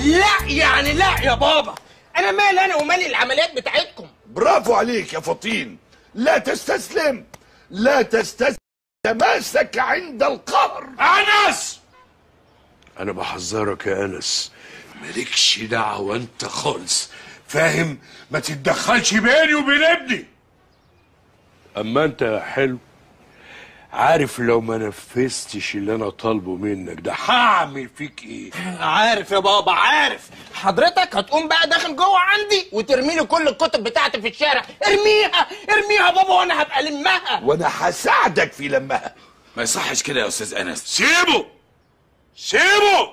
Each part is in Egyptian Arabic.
لا يعني لا يا بابا انا مالي انا ومالي العمليات بتاعتكم برافو عليك يا فطين لا تستسلم لا تستسلم تماسك عند القهر انس انا بحذرك يا انس مالكش دعوه انت خالص فاهم ما تتدخلش بيني وبين ابني اما انت يا حلو عارف لو ما نفذتش اللي انا طالبه منك ده هعمل فيك ايه عارف يا بابا عارف حضرتك هتقوم بقى داخل جوه عندي وترمي لي كل الكتب بتاعتي في الشارع ارميها ارميها يا بابا وانا هبقى لمها وانا هساعدك في لمها ما يصحش كده يا استاذ انس سيبه سيبه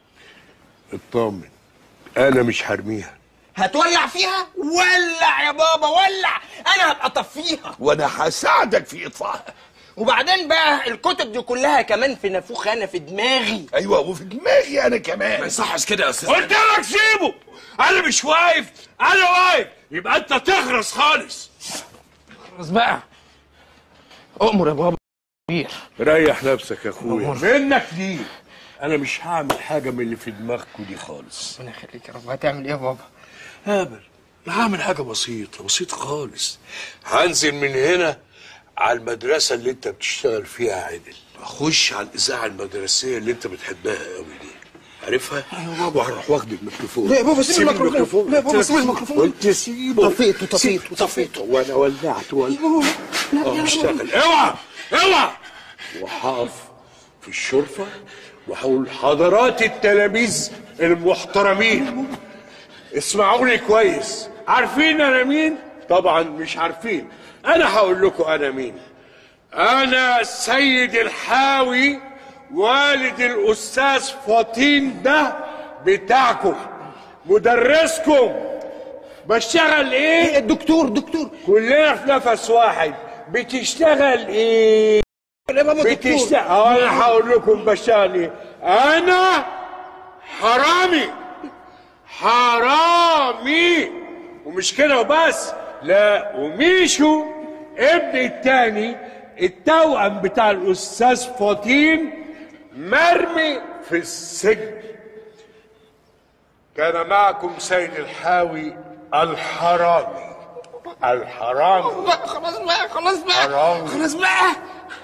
اطمن انا مش هرميها هتولع فيها ولع يا بابا ولع انا هبقى اطفيها وانا هساعدك في اطفائها وبعدين بقى الكتب دي كلها كمان في نافوخ انا في دماغي ايوه وفي دماغي انا ما كمان يصحش كده يا استاذ قلت لك سيبه انا مش واقف انا واقف يبقى انت تخرس خالص خلاص بقى اؤمر يا بابا كبير ريح نفسك يا اخويا منك ليه انا مش هعمل حاجه من اللي في دماغكوا دي خالص ربنا يخليك يا رب هتعمل ايه يا بابا هابل انا هعمل حاجه بسيطه بسيطه خالص هنزل من هنا على المدرسه اللي انت بتشتغل فيها عدل اخش على الاذاعه المدرسيه اللي انت بتحبها قوي دي عارفها؟ ايوه بابا وهروح واخد الميكروفون لا يا بابا، سيب الميكروفون. لا يا بابا، سيب الميكروفون. قلت سيبه طفيته، طفيته، سيب- طفيته وانا ولعت ولعت اه اشتغل اوعى اوعى وهقف في الشرفه وهقول حضرات التلاميذ المحترمين اسمعوني كويس عارفين انا مين طبعا مش عارفين انا هقول لكم انا مين انا السيد الحاوي والد الاستاذ فطين ده بتاعكم مدرسكم بشتغل ايه الدكتور دكتور كلنا في نفس واحد بتشتغل ايه يا بابا بتشتغل دكتور اه انا هقول لكم بشتغل ايه انا حرامي حرامي ومش كده وبس لا وميشو ابن التاني التوأم بتاع الاستاذ فطين مرمي في السجن كان معكم سيد الحاوي الحرامي الحرامي بقى خلاص بقى خلاص بقى حرام. خلاص بقى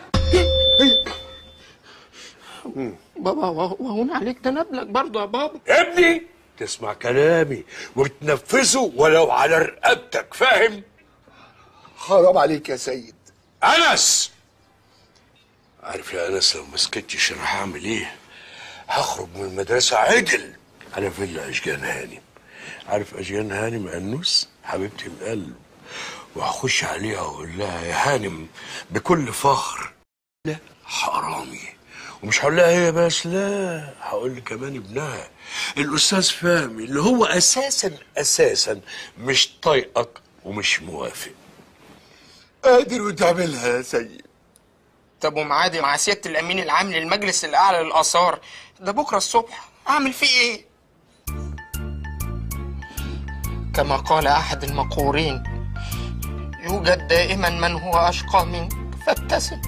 بابا وهون عليك ده نبلك برضه يا بابا ابني تسمع كلامي وتنفذه ولو على رقبتك فاهم حرام عليك يا سيد انس عارف يا انس لو ما سكتش انا هعمل ايه هخرج من المدرسه عدل على فيلا اشجان هانم عارف اشجان هانم انوس حبيبتي القلب وهخش عليها واقول لها يا هانم بكل فخر لا حرامي ومش هقول لها هي بس لا هقول لي كمان ابنها الاستاذ فهمي اللي هو اساسا اساسا مش طايقك ومش موافق قادر وتعملها يا سيد طب ومعادي مع سياده الامين العام للمجلس الاعلى للاثار ده بكره الصبح اعمل فيه ايه كما قال احد المقهورين يوجد دائما من هو اشقى منك فابتسم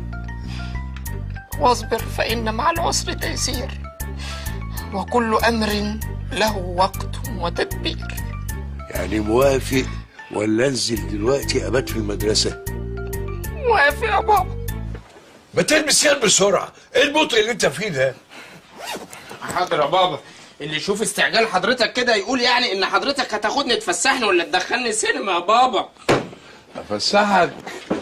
واصبر فان مع العسر تيسير وكل امر له وقت وتدبير يعني موافق ولا انزل دلوقتي ابات في المدرسه موافق يا بابا ما تلبس يد بسرعه ايه البطء اللي انت فيه ده حاضر يا بابا اللي يشوف استعجال حضرتك كده يقول يعني ان حضرتك هتاخدني تفسحني ولا تدخلني سينما يا بابا افسحك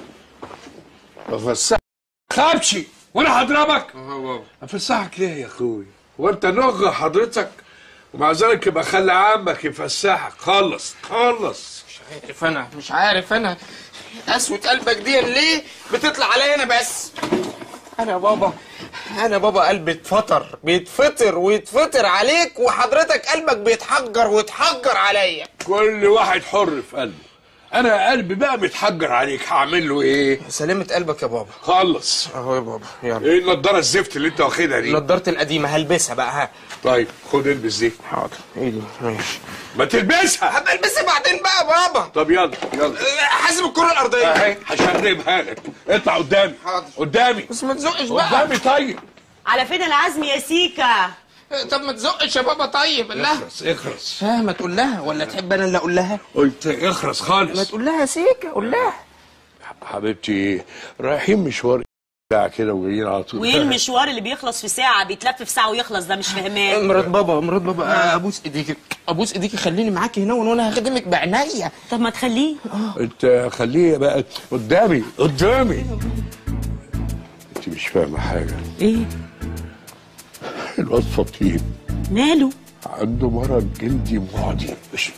افسحك خابشي وانا هضربك افسحك ليه يا اخوي وانت نغ حضرتك ومع ذلك يبقى خلي عمك يفسحك خلص خلص مش عارف انا مش عارف انا قسوة قلبك دي ليه بتطلع عليا انا بس انا يا بابا انا يا بابا قلبي اتفطر بيتفطر ويتفطر عليك وحضرتك قلبك بيتحجر ويتحجر عليا كل واحد حر في قلبه انا قلبي بقى متحجر عليك هعمل له ايه سلامة قلبك يا بابا خلص اهو يا بابا يلا ايه النضاره الزفت اللي انت واخدها دي نضارتي القديمة هلبسها بقى ها طيب خد البس دي حاضر ايه دي ماشي ما تلبسها هبقى البسها بعدين بقى يا بابا طب يلا يلا حاسب الكرة الأرضية اهي هشربها لك اطلع قدامي حاضر. قدامي بس ما تزقش بقى قدامي طيب على فين العزم يا سيكا طب ما تزقش يا بابا طيب لا اخرس اخرس ها ما تقول لها ولا تحب انا اللي اقول لها قلت اخرس ما خالص تقول لها سيكا قول لها حبيبتي رايحين مشوار ساعة كده وجايين على طول وايه المشوار اللي بيخلص في ساعه بيتلف في ساعه ويخلص ده مش فاهماه مرات بابا مرات بابا ابوس ايديكي ابوس ايديكي خليني معاكي هنا وانا هخدمك بعناية طب ما تخليه انت خليه بقى قدامي قدامي انت مش فاهمة حاجة ايه الواد فطين ماله عنده مرض جلدي معدي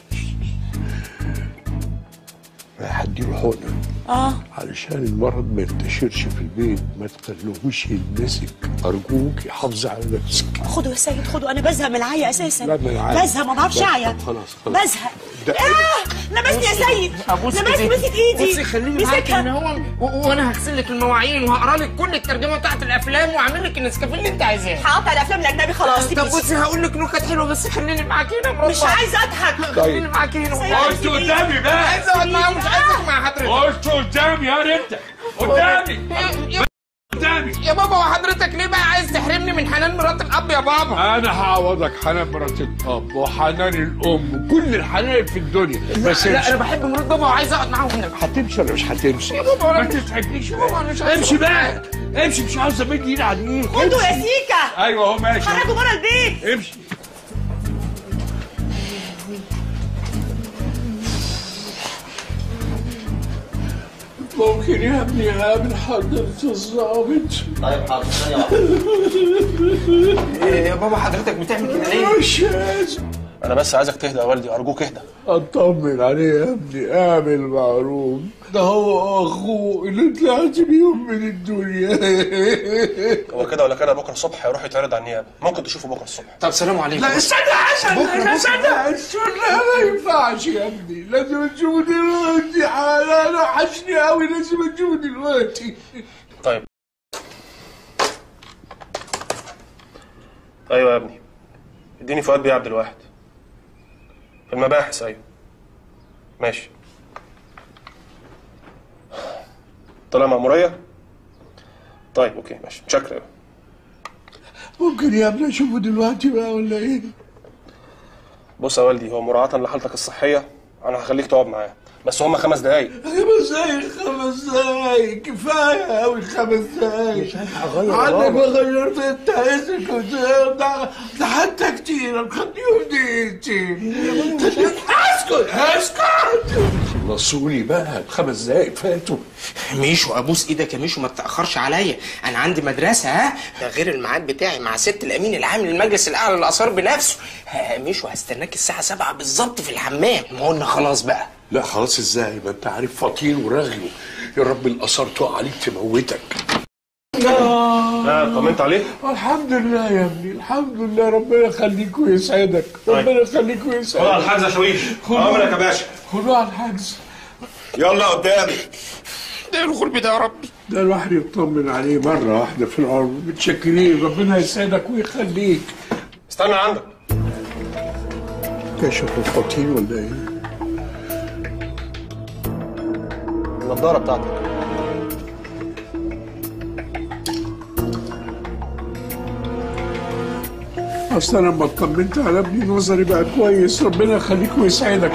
هديله حقنة اه علشان المرض ما ينتشرش في البيت ما تخلوهوش يتمسك ارجوك حافظي على نفسك خده يا سيد خده انا بزهق من العيا اساسا لا، من العيا. بزهق ما بعرفش لا، اعيا طب خلاص، خلاص. بزهق ده- آه لمسني يا سيد ابوس لمسني مسك ايدي بصي خليني معاكي هنا مسكها هو و- وانا هغسل لك المواعين وهقرا لك كل الترجمه بتاعت الافلام واعمل لك النسكافيه اللي انت عايزاه هقطع الافلام الاجنبي خلاص طب بصي هقول لك نكت حلوه بس خليني معاكي هنا مرات مش عايزه اضحك خليني معاكي هنا سيد. والله. قلت قدامي بقى عايز اقعد معاه مش عايز أقعد مع حضرتك قلت قدامي يا انت قدامي يا- قدامي يا بابا وحضرتك ليه بقى عايز تحرمني من حنان مرات الاب يا بابا انا هعوضك حنان مرات الاب وحنان الام وكل الحنان في الدنيا بس لا انا امشي بحب مرات بابا وعايز اقعد معاهم هنا هتمشي ولا مش هتمشي يا بابا ما أنا- تتعبنيش بابا أنا مش عايز امشي بقى امشي مش عاوز امد ايدي عليك خده يا سيكا ايوه اهو ماشي خرجوا بره البيت امشي ممكن يا ابني اقابل حضرة الظابط إيه يا بابا حضرتك بتعمل كده ليه؟ مش لازم انا بس عايزك تهدى يا والدي ارجوك اهدى اطمن عليه يا ابني اعمل معروف ده هو اخوه اللي طلعت بيهم من الدنيا هو كده ولا كده بكره الصبح هيروح يتعرض على النيابه ممكن تشوفه بكره الصبح طب سلام عليكم لا استنى عشان استنى استنى ما ينفعش يا ابني لازم تشوفه دلوقتي حالا انا وحشني قوي لازم تشوفه دلوقتي طيب ايوه يا ابني اديني فؤاد بيه عبد الواحد في المباحث ايوه ماشي طلع مأمورية طيب اوكي ماشي متشكر أوي. ممكن يا ابني اشوفه دلوقتي بقى ولا ايه؟ بص يا والدي هو مراعاة لحالتك الصحية انا هخليك تقعد معاه بس هما خمس دقايق خمس دقايق خمس دقايق كفايه قوي خمس دقايق مش عندك ما غيرت انت اسمك وده- ده ده حتى كتير خليهم دقيقتين اسكت اسكت خلصوني بقى الخمس دقايق فاتوا ميشو ابوس ايدك يا ميشو ما تتاخرش عليا انا عندي مدرسه ها ده غير الميعاد بتاعي مع ست الامين العام للمجلس الاعلى للاثار بنفسه ها، ميشو هستناك الساعه 7 بالظبط في الحمام ما قلنا خلاص بقى لا خلاص ازاي ما انت عارف فطين ورغي يا رب الاثار تقع عليك تموتك اه طمنت عليه الحمد لله يا ابني الحمد لله ربنا يخليك ويسعدك ربنا يخليك ويسعدك الحجز يا شويش امرك يا باشا خدوه على الحجز يلا قدامي ده الغلب ده يا ربي ده الواحد يطمن عليه مرة واحدة في العمر متشكرين ربنا يسعدك ويخليك استنى عندك كشف الفطين ولا ايه؟ النضاره بتاعتك اصل انا لما اطمنت على ابني نظري بقى كويس ربنا يخليك ويسعدك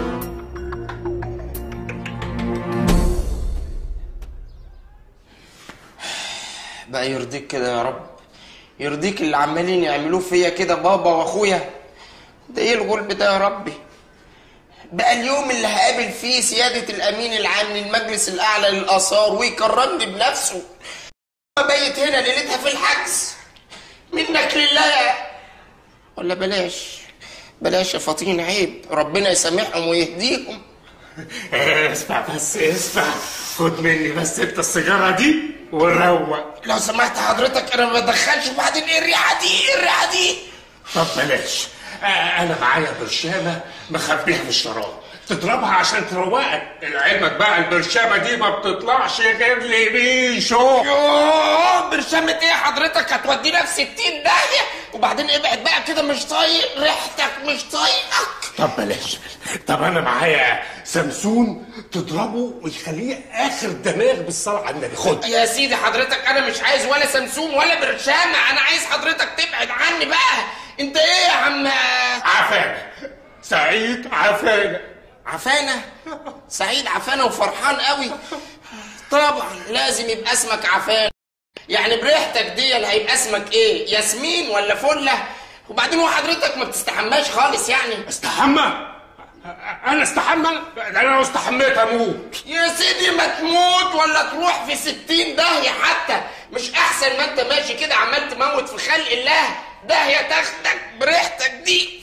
بقى يرضيك كده يا رب يرضيك اللي عمالين يعملوه فيا كده بابا واخويا ده ايه الغلب ده يا ربي بقى اليوم اللي هقابل فيه سيادة الأمين العام للمجلس الأعلى للآثار ويكرمني بنفسه بيت هنا ليلتها في الحجز منك لله ولا بلاش بلاش يا فطين عيب ربنا يسامحهم ويهديهم اسمع بس اسمع خد مني بس انت السيجاره دي وروق لو سمحت حضرتك انا ما بدخلش وبعدين ايه الريحه دي ايه الريحه دي طب بلاش آه انا معايا برشامه مخبيها في الشراب تضربها عشان تروقك لعلمك بقى البرشامه دي ما بتطلعش غير لريشو يوه برشامة ايه حضرتك هتودينا في 60 داهية وبعدين ابعد بقى كده مش طايق ريحتك مش طايقك طب بلاش طب انا معايا سمسون تضربه ويخليه اخر دماغ بالصلاه على النبي خد يا سيدي حضرتك انا مش عايز ولا سمسوم ولا برشامة انا عايز حضرتك تبعد عني بقى انت ايه يا عم عفانة سعيد عفانة عفانة سعيد عفانة وفرحان قوي طبعا لازم يبقى اسمك عفانة يعني بريحتك دي اللي هيبقى اسمك ايه ياسمين ولا فلة وبعدين هو حضرتك ما بتستحماش خالص يعني استحمى انا استحمى ده انا لو استحميت اموت يا سيدي ما تموت ولا تروح في ستين داهية حتى مش احسن ما انت ماشي كده عمال تموت في خلق الله داهية تاخدك بريحتك دي